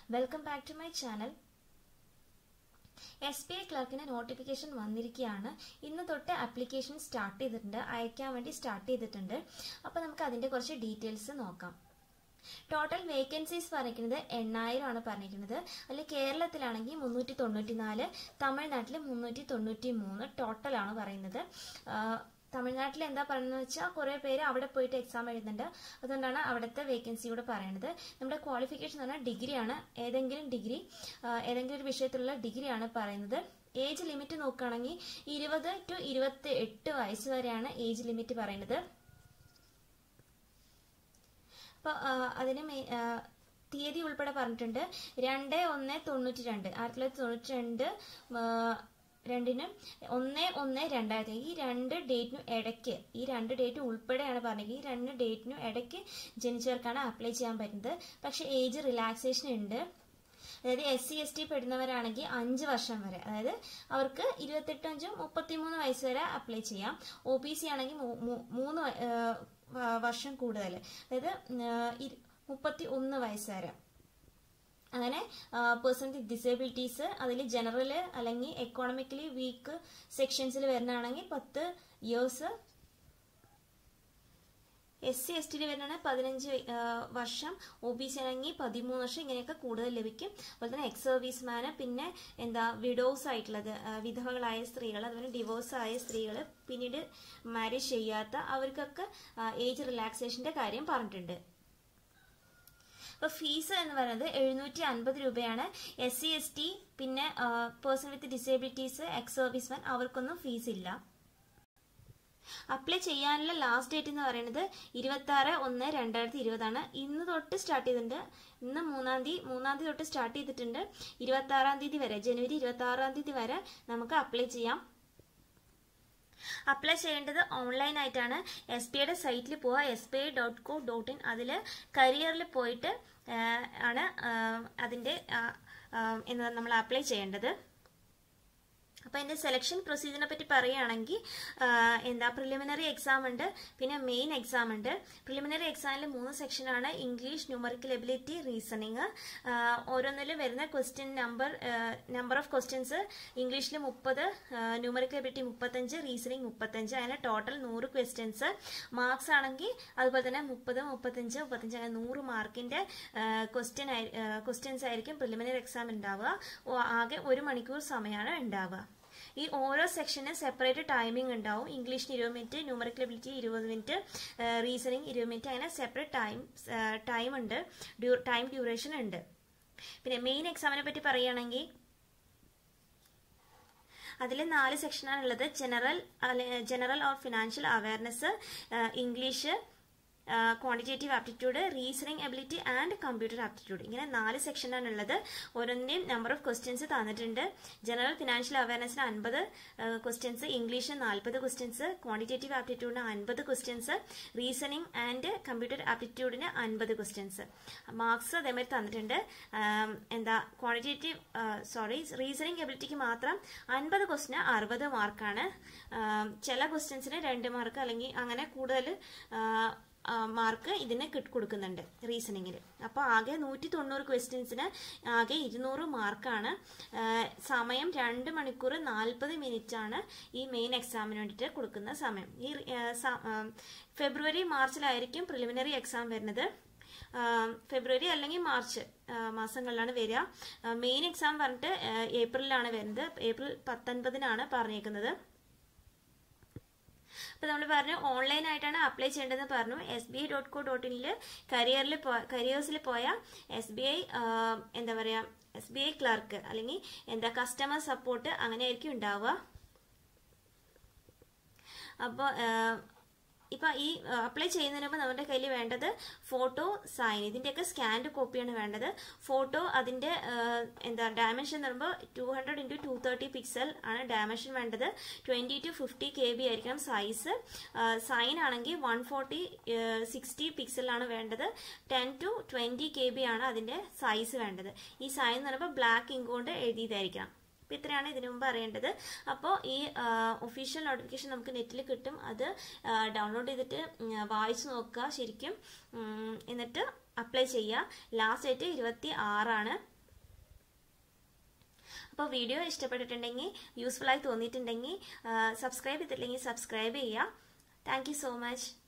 welcome back to my channel S B I ക്ലർക്കിന് notification വന്നിരിക്കുകയാണ് ഇന്ന് തൊട്ട് ആപ്ലിക്കേഷൻ സ്റ്റാർട്ട് ചെയ്തിട്ടുണ്ട് അയക്കാൻ വേണ്ടി സ്റ്റാർട്ട് ചെയ്തിട്ടുണ്ട് അപ്പോൾ നമുക്ക് അതിൻ്റെ കുറച്ച് ഡീറ്റെയിൽസ് നോക്കാം ടോട്ടൽ വേക്കൻസീസ് പറഞ്ഞിരിക്കുന്നത് എണ്ണായിരം ആണ് പറഞ്ഞിരിക്കുന്നത് അതിൽ കേരളത്തിലാണെങ്കിൽ മുന്നൂറ്റി തൊണ്ണൂറ്റി നാല് തമിഴ്നാട്ടിൽ മുന്നൂറ്റി തൊണ്ണൂറ്റി മൂന്ന് ടോട്ടലാണ് പറയുന്നത് തമിഴ്നാട്ടിൽ എന്താ പറയുന്നത് വെച്ചാൽ കുറേ പേര് അവിടെ പോയിട്ട് എക്സാം എഴുതുന്നുണ്ട് അതുകൊണ്ടാണ് അവിടുത്തെ വേക്കൻസി കൂടെ പറയുന്നത് നമ്മുടെ ക്വാളിഫിക്കേഷൻ എന്ന് പറഞ്ഞാൽ ഡിഗ്രിയാണ് ഏതെങ്കിലും ഡിഗ്രി ഏതെങ്കിലും ഒരു വിഷയത്തിലുള്ള ഡിഗ്രിയാണ് പറയുന്നത് ഏജ് ലിമിറ്റ് നോക്കുകയാണെങ്കിൽ ഇരുപത് ടു ഇരുപത്തി എട്ട് വയസ്സ് വരെയാണ് ഏജ് ലിമിറ്റ് പറയുന്നത് അപ്പോൾ അതിന് തീയതി ഉൾപ്പെടെ പറഞ്ഞിട്ടുണ്ട് രണ്ട് ഒന്ന് തൊണ്ണൂറ്റി രണ്ട് ആയിരത്തി തൊള്ളായിരത്തി തൊണ്ണൂറ്റി രണ്ട് രണ്ടിനും ഒന്ന് ഒന്ന് രണ്ടായിരത്തി ഈ രണ്ട് ഡേറ്റിനും ഇടയ്ക്ക് ഈ രണ്ട് ഡേറ്റ് ഉൾപ്പെടെയാണ് പറഞ്ഞത് ഈ രണ്ട് ഡേറ്റിനും ഇടയ്ക്ക് ജനിച്ചവർക്കാണ് അപ്ലൈ ചെയ്യാൻ പറ്റുന്നത് പക്ഷേ ഏജ് റിലാക്സേഷൻ ഉണ്ട് അതായത് എസ് സി എസ് ടി പെടുന്നവരാണെങ്കിൽ അഞ്ച് വർഷം വരെ അതായത് അവർക്ക് ഇരുപത്തെട്ട് അഞ്ചും മുപ്പത്തിമൂന്ന് വയസ്സ് വരെ അപ്ലൈ ചെയ്യാം ഒ ബി സി ആണെങ്കിൽ മൂന്ന് വർഷം കൂടുതൽ അതായത് മുപ്പത്തി ഒന്ന് വയസ്സ് വരെ അങ്ങനെ പേഴ്സൺ വിത്ത് ഡിസേബിലിറ്റീസ് അതിൽ ജനറൽ അല്ലെങ്കിൽ എക്കോണമിക്കലി വീക്ക് സെക്ഷൻസിൽ വരുന്നതാണെങ്കിൽ പത്ത് ഇയേഴ്സ് എസ് സി എസ് ടിയിൽ വരുന്നതാണ് പതിനഞ്ച് വർഷം ഒ ബി സി ആണെങ്കിൽ പതിമൂന്ന് വർഷം ഇങ്ങനെയൊക്കെ കൂടുതൽ ലഭിക്കും അതുപോലെ തന്നെ എക്സ് സർവീസ്മാന് പിന്നെ എന്താ വിഡോസ് ആയിട്ടുള്ളത് വിധവകളായ സ്ത്രീകൾ അതുപോലെ ഡിവോഴ്സ് ആയ സ്ത്രീകൾ പിന്നീട് മാരേജ് ചെയ്യാത്ത അവർക്കൊക്കെ ഏജ് റിലാക്സേഷന്റെ കാര്യം പറഞ്ഞിട്ടുണ്ട് അപ്പോൾ ഫീസ് എന്ന് പറയുന്നത് എഴുന്നൂറ്റി അൻപത് രൂപയാണ് എസ് സി എസ് ടി പിന്നെ person with disabilities ex serviceman അവർക്കൊന്നും ഫീസ് ഇല്ല അപ്ലൈ ചെയ്യാനുള്ള ലാസ്റ്റ് ഡേറ്റ് എന്ന് പറയുന്നത് ഇരുപത്തി ആറ് ഒന്ന് രണ്ടായിരത്തി ഇരുപതാണ് ഇന്ന് തൊട്ട് സ്റ്റാർട്ട് ചെയ്തിട്ടുണ്ട് ഇന്ന് മൂന്നാം തീയതി മൂന്നാം തീയതി തൊട്ട് സ്റ്റാർട്ട് ചെയ്തിട്ടുണ്ട് ഇരുപത്തി ആറാം തീയതി വരെ ജനുവരി ഇരുപത്തി ആറാം തീയതി വരെ നമുക്ക് അപ്ലൈ ചെയ്യാം അപ്ലൈ ചെയ്യേണ്ടത് ഓൺലൈൻ ആയിട്ടാണ് എസ് ബി ഐയുടെ സൈറ്റിൽ പോവുക S B I dot co dot in അതിൽ കരിയറിൽ പോയിട്ട് ആണ് അതിൻ്റെ എന്താ നമ്മൾ അപ്ലൈ ചെയ്യേണ്ടത് അപ്പോൾ എൻ്റെ സെലക്ഷൻ പ്രൊസീജിയറിനെ പറ്റി പറയുകയാണെങ്കിൽ എന്താ പ്രിലിമിനറി എക്സാം ഉണ്ട് പിന്നെ മെയിൻ എക്സാം ഉണ്ട് പ്രിലിമിനറി എക്സാമിൽ മൂന്ന് സെക്ഷനാണ് ഇംഗ്ലീഷ് ന്യൂമറിക്കൽ എബിലിറ്റി റീസണിങ് ഓരോന്നിലും വരുന്ന question number number of questions ഇംഗ്ലീഷിൽ മുപ്പത് ന്യൂമറിക്കൽ എബിലിറ്റി മുപ്പത്തഞ്ച് റീസണിങ് മുപ്പത്തഞ്ച് അങ്ങനെ ടോട്ടൽ നൂറ് ക്വസ്റ്റ്യൻസ് മാർക്സ് ആണെങ്കിൽ അതുപോലെ തന്നെ മുപ്പത് മുപ്പത്തഞ്ച് മുപ്പത്തഞ്ച് അങ്ങനെ നൂറ് മാർക്കിൻ്റെ ക്വസ്റ്റ്യൻ ക്വസ്റ്റ്യൻസ് ആയിരിക്കും പ്രിലിമിനറി എക്സാം ഉണ്ടാവുക ആകെ ഒരു മണിക്കൂർ സമയമാണ് ഉണ്ടാവുക ഈ ഓരോ സെക്ഷന് സെപ്പറേറ്റ് ടൈമിംഗ് ഉണ്ടാവും ഇംഗ്ലീഷിന് ഇരുപത് മിനിറ്റ് ന്യൂമറിക്കൽ എബിലിറ്റി ഇരുപത് മിനിറ്റ് റീസണിങ് ഇരുപത് മിനിറ്റ് അങ്ങനെ സെപ്പറേറ്റ് ടൈം ടൈം ഉണ്ട് ടൈം ഡ്യൂറേഷൻ ഉണ്ട് പിന്നെ മെയിൻ എക്സാമിനെ പറ്റി പറയുകയാണെങ്കിൽ അതിൽ നാല് സെക്ഷനാണുള്ളത് general general or financial awareness English quantitative aptitude reasoning ability and computer aptitude ഇങ്ങനെ നാല് സെക്ഷനാണ് ഉള്ളത് ഓരോന്നിൻ്റെയും നമ്പർ ഓഫ് ക്വസ്റ്റ്യൻസ് തന്നിട്ടുണ്ട് ജനറൽ ഫിനാൻഷ്യൽ അവയർനെസ്സിന് അൻപത് ക്വസ്റ്റ്യൻസ് ഇംഗ്ലീഷിന് നാൽപ്പത് ക്വസ്റ്റ്യൻസ് ക്വാണ്ടിറ്റേറ്റീവ് ആപ്റ്റിറ്റ്യൂഡിന് അൻപത് ക്വസ്റ്റ്യൻസ് റീസണിങ് ആൻഡ് കമ്പ്യൂട്ടർ ആപ്റ്റിറ്റ്യൂഡിന് അൻപത് ക്വസ്റ്റ്യൻസ് മാർക്സ് അതേമാതിരി തന്നിട്ടുണ്ട് എന്താ ക്വാണ്ടിറ്റേറ്റീവ് സോറി റീസണിങ് എബിലിറ്റിക്ക് മാത്രം അൻപത് ക്വസ്റ്റിന് അറുപത് മാർക്കാണ് ചില ക്വസ്റ്റ്യൻസിന് രണ്ട് മാർക്ക് അല്ലെങ്കിൽ അങ്ങനെ കൂടുതൽ മാർക്ക് ഇതിന് കൊടുക്കുന്നുണ്ട് റീസണിങ്ങിൽ അപ്പോൾ ആകെ നൂറ്റി തൊണ്ണൂറ് ക്വസ്റ്റ്യൻസിന് ആകെ ഇരുന്നൂറ് മാർക്കാണ് സമയം രണ്ട് മണിക്കൂർ നാൽപ്പത് മിനിറ്റ് ആണ് ഈ മെയിൻ എക്സാമിന് വേണ്ടിയിട്ട് കൊടുക്കുന്ന സമയം ഈ ഫെബ്രുവരി മാർച്ചിലായിരിക്കും പ്രിലിമിനറി എക്സാം വരുന്നത് ഫെബ്രുവരി അല്ലെങ്കിൽ മാർച്ച് മാസങ്ങളിലാണ് വരിക മെയിൻ എക്സാം പറഞ്ഞിട്ട് ഏപ്രിലാണ് വരുന്നത് ഏപ്രിൽ പത്തൊൻപതിനാണ് പറഞ്ഞേക്കുന്നത് അപ്പോൾ നമ്മൾ പറഞ്ഞു ഓൺലൈൻ ആയിട്ടാണ് അപ്ലൈ ചെയ്യേണ്ടതെന്ന് പറഞ്ഞു S B I dot co dot ഇനിൽ കരിയറിൽ പോ കരിയേഴ്സിൽ പോയ എസ് ബി ഐ എന്താ പറയുക എസ് ബി ഐ ക്ലർക്ക് അല്ലെങ്കിൽ എന്താ കസ്റ്റമർ സപ്പോർട്ട് അങ്ങനെയായിരിക്കും ഉണ്ടാവുക അപ്പോൾ ഇപ്പം ഈ അപ്ലൈ ചെയ്യുന്നതിന് മുമ്പ് നമ്മുടെ കയ്യിൽ വേണ്ടത് ഫോട്ടോ സൈൻ ഇതിൻ്റെയൊക്കെ സ്കാൻഡ് കോപ്പിയാണ് വേണ്ടത് ഫോട്ടോ അതിൻ്റെ എന്താ ഡയമെൻഷൻ എന്ന് പറയുമ്പോൾ two hundred into two thirty pixel ആണ് ഡയമെൻഷൻ വേണ്ടത് twenty two fifty K B ആയിരിക്കണം സൈസ് സൈൻ ആണെങ്കിൽ വൺ ഫോർട്ടി സിക്സ്റ്റി പിക്സലാണ് വേണ്ടത് ten two twenty K B ആണ് അതിൻ്റെ സൈസ് വേണ്ടത് ഈ സൈൻ എന്ന് പറയുമ്പോൾ ബ്ലാക്ക് ഇങ്ക് കൊണ്ട് എഴുതിയതായിരിക്കണം അപ്പോൾ ഇത്രയാണ് ഇതിനു മുമ്പ് അറിയേണ്ടത് അപ്പോൾ ഈ ഒഫീഷ്യൽ നോട്ടിഫിക്കേഷൻ നമുക്ക് നെറ്റിൽ കിട്ടും അത് ഡൗൺലോഡ് ചെയ്തിട്ട് വായിച്ചു നോക്കുക ശരിക്കും എന്നിട്ട് അപ്ലൈ ചെയ്യുക ലാസ്റ്റ് ഡേറ്റ് ഇരുപത്തി ആറാണ് അപ്പോൾ വീഡിയോ ഇഷ്ടപ്പെട്ടിട്ടുണ്ടെങ്കിൽ യൂസ്ഫുൾ ആയി തോന്നിയിട്ടുണ്ടെങ്കിൽ സബ്സ്ക്രൈബ് ചെയ്തിട്ടില്ലെങ്കിൽ സബ്സ്ക്രൈബ് ചെയ്യുക താങ്ക് യു സോ മച്ച്